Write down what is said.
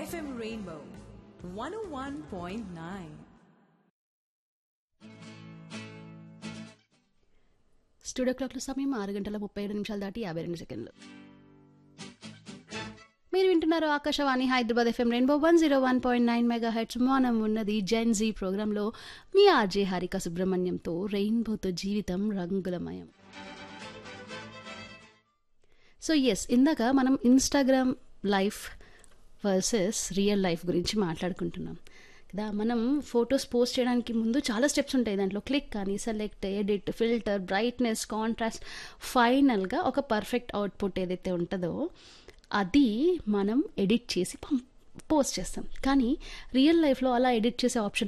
FM Rainbow 101.9. Studio క్లాక్ల సమయం ఆరు గంటల ముప్పై ఏడు నిమిషాలు దాటి యాభై రెండు సెకండ్లు మీరు వింటున్నారు Akashvani Hyderabad FM Rainbow one zero one point nine megahertz మనం ఉన్నది జెన్ జీ ప్రోగ్రాంలో మీ ఆర్జే హారిక సుబ్రహ్మణ్యంతో రెయిన్బోతో జీవితం రంగులమయం సో ఎస్ ఇందాక మనం Instagram life versus real life గురించి మాట్లాడుకుంటున్నాం కదా మనం ఫొటోస్ పోస్ట్ చేయడానికి ముందు చాలా స్టెప్స్ ఉంటాయి దాంట్లో క్లిక్ కానీ select edit filter brightness contrast ఫైనల్గా ఒక పర్ఫెక్ట్ అవుట్పుట్ ఏదైతే ఉంటుందో అది మనం ఎడిట్ చేసి పం పోస్ట్ చేస్తాం కానీ రియల్ లైఫ్లో అలా ఎడిట్ చేసే ఆప్షన్